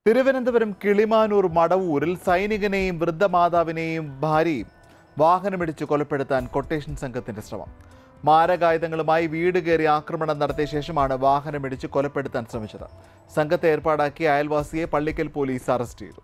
തിരുവനന്തപുരം കിളിമാനൂർ മടവൂരിൽ സൈനികനെയും വൃദ്ധമാതാവിനെയും ഭാര്യയും വാഹനമിടിച്ച് കൊലപ്പെടുത്താൻ കൊട്ടേഷൻ സംഘത്തിന്റെ ശ്രമം മാരകായുധങ്ങളുമായി വീട് കയറി ആക്രമണം നടത്തിയ ശേഷമാണ് വാഹനമിടിച്ച് കൊലപ്പെടുത്താൻ ശ്രമിച്ചത് സംഘത്തെ ഏർപ്പാടാക്കി അയൽവാസിയെ പള്ളിക്കൽ പോലീസ് അറസ്റ്റ് ചെയ്തു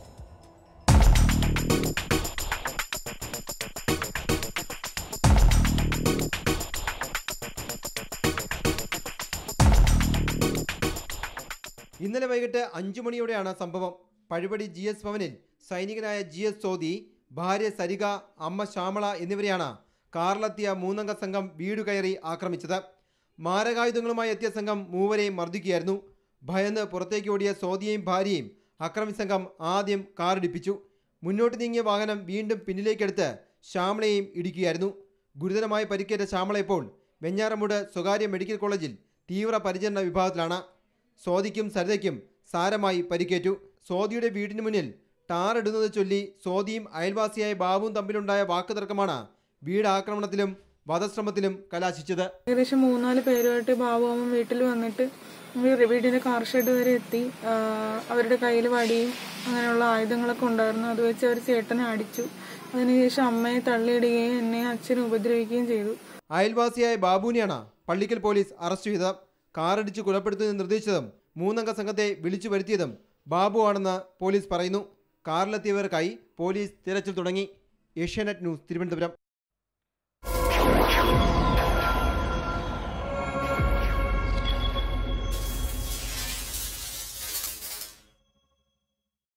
ഇന്നലെ വൈകിട്ട് അഞ്ചു മണിയോടെയാണ് സംഭവം പഴുപടി ജി എസ് ഭവനിൽ സൈനികനായ ജി എസ് സോദി ഭാര്യ സരിക അമ്മ ശ്യാമള എന്നിവരെയാണ് കാറിലെത്തിയ മൂന്നംഗ സംഘം വീട് കയറി ആക്രമിച്ചത് മാരകായുധങ്ങളുമായി എത്തിയ സംഘം മൂവരെയും മർദ്ദിക്കുകയായിരുന്നു ഭയന്ന് പുറത്തേക്ക് ഓടിയ സോദിയെയും ഭാര്യയും അക്രമി സംഘം ആദ്യം കാറിടിപ്പിച്ചു മുന്നോട്ട് നീങ്ങിയ വാഹനം വീണ്ടും പിന്നിലേക്കെടുത്ത് ശ്യാമളയെയും ഇടിക്കുകയായിരുന്നു ഗുരുതരമായി പരിക്കേറ്റ ശ്യാമള ഇപ്പോൾ വെഞ്ഞാറമൂട് സ്വകാര്യ മെഡിക്കൽ കോളേജിൽ തീവ്ര പരിചരണ വിഭാഗത്തിലാണ് സോദിക്കും സരിതയ്ക്കും സാരമായി പരിക്കേറ്റു സോദിയുടെ വീടിന് മുന്നിൽ ടാർ ഇടുന്നത് ചൊല്ലി സോദിയും അയൽവാസിയായ ബാബുവും തമ്മിലുണ്ടായ വാക്കുതർക്കമാണ് വീട് ആക്രമണത്തിലും വധശ്രമത്തിലും കലാശിച്ചത് ഏകദേശം മൂന്നാല് പേരുമായിട്ട് ബാബുമാമൻ വീട്ടിൽ വന്നിട്ട് വീ- വീടിന്റെ കാർ ഷെഡ് വരെ എത്തി ആ, അവരുടെ കയ്യിൽ വടിയും അങ്ങനെയുള്ള ആയുധങ്ങളൊക്കെ ഉണ്ടായിരുന്നു അത് വെച്ച് അവർ ചേട്ടനെ അടിച്ചു അതിനുശേഷം അമ്മയെ തള്ളിയിടുകയും എന്നെ അച്ഛനെ ഉപദ്രവിക്കുകയും ചെയ്തു അയൽവാസിയായ ബാബുവിനെയാണ് പള്ളിക്കൽ പോലീസ് അറസ്റ്റ് ചെയ്തത് കാറിടിച്ച് കൊലപ്പെടുത്തുന്നതിന് നിർദ്ദേശിച്ചതും മൂന്നംഗ സംഘത്തെ വിളിച്ചു വരുത്തിയതും ബാബു ആണെന്ന് പോലീസ് പറയുന്നു കാറിലെത്തിയവർക്കായി പോലീസ് തിരച്ചിൽ തുടങ്ങി ഏഷ്യാനെറ്റ് ന്യൂസ് തിരുവനന്തപുരം